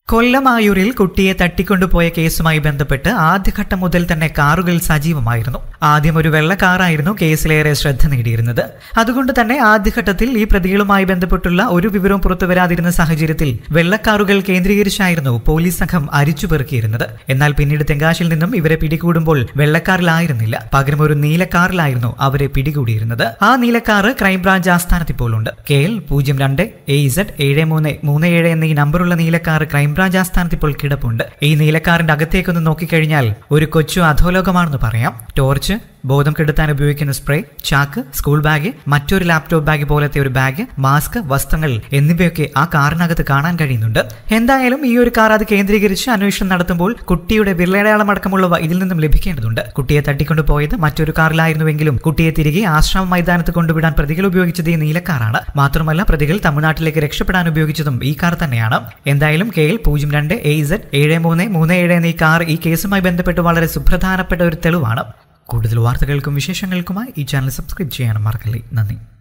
കൊല്ലമായൂരിൽ കുട്ടിയെ തട്ടിക്കൊണ്ടുപോയ കേസുമായി ബന്ധപ്പെട്ട് ആദ്യഘട്ടം മുതൽ തന്നെ കാറുകൾ സജീവമായിരുന്നു ആദ്യം ഒരു വെള്ള കാറായിരുന്നു കേസിലേറെ ശ്രദ്ധ നേടിയിരുന്നത് അതുകൊണ്ട് തന്നെ ആദ്യഘട്ടത്തിൽ ഈ പ്രതികളുമായി ബന്ധപ്പെട്ടുള്ള ഒരു വിവരവും പുറത്തുവരാതിരുന്ന സാഹചര്യത്തിൽ വെള്ളക്കാറുകൾ കേന്ദ്രീകരിച്ചായിരുന്നു പോലീസ് സംഘം അരിച്ചുപെറുക്കിയിരുന്നത് എന്നാൽ പിന്നീട് തെങ്കാശിൽ നിന്നും ഇവരെ പിടികൂടുമ്പോൾ വെള്ളക്കാറിലായിരുന്നില്ല പകരം ഒരു നീലക്കാറിലായിരുന്നു അവരെ പിടികൂടിയിരുന്നത് ആ നീലക്കാറ് ക്രൈംബ്രാഞ്ച് ആസ്ഥാനത്ത് ഇപ്പോഴുണ്ട് കെ എൽ പൂജ്യം രണ്ട് എ ഇസഡ് ഏഴ് മൂന്ന് മൂന്ന് ഏഴ് എന്നീ നമ്പറുള്ള നീലക്കാർ ക്രൈംബ്രാഞ്ച് ആസ്ഥാനത്ത് ഇപ്പോൾ കിടപ്പുണ്ട് ഈ നീലക്കാറിന്റെ അകത്തേക്കൊന്ന് നോക്കിക്കഴിഞ്ഞാൽ ഒരു കൊച്ചു അധോലോകമാണെന്ന് പറയാം ടോർച്ച് ബോധം കെടുത്താൻ ഉപയോഗിക്കുന്ന സ്പ്രേ ചാക്ക് സ്കൂൾ ബാഗ് മറ്റൊരു ലാപ്ടോപ്പ് ബാഗ് പോലത്തെ ഒരു ബാഗ് മാസ്ക് വസ്ത്രങ്ങൾ എന്നിവയൊക്കെ ആ കാറിനകത്ത് കാണാൻ കഴിയുന്നുണ്ട് എന്തായാലും ഈ ഒരു കാർ അത് കേന്ദ്രീകരിച്ച് അന്വേഷണം നടത്തുമ്പോൾ കുട്ടിയുടെ വിരലടയാളം അടക്കമുള്ളവ ഇതിൽ നിന്നും ലഭിക്കേണ്ടതുണ്ട് കുട്ടിയെ തട്ടിക്കൊണ്ടുപോയത് മറ്റൊരു കാറിലായിരുന്നുവെങ്കിലും കുട്ടിയെ തിരികെ ആശ്രമ മൈതാനത്ത് കൊണ്ടുവിടാൻ പ്രതികൾ ഉപയോഗിച്ചത് ഈ നീലക്കാറാണ് മാത്രമല്ല പ്രതികൾ തമിഴ്നാട്ടിലേക്ക് രക്ഷപ്പെടാൻ ഉപയോഗിച്ചതും ഈ കാർ തന്നെയാണ് എന്തായാലും കെ എൽ പൂജ്യം രണ്ട് എ ഇസഡ് ഏഴ് മൂന്ന് മൂന്ന് ഏഴ് എന്നീ കാർ ഈ കേസുമായി ബന്ധപ്പെട്ട് വളരെ സുപ്രധാനപ്പെട്ട ഒരു തെളിവാണ് കൂടുതൽ വാർത്തകൾക്കും വിശേഷങ്ങൾക്കുമായി ഈ ചാനൽ സബ്സ്ക്രൈബ് ചെയ്യാനും മറക്കല്ലേ നന്ദി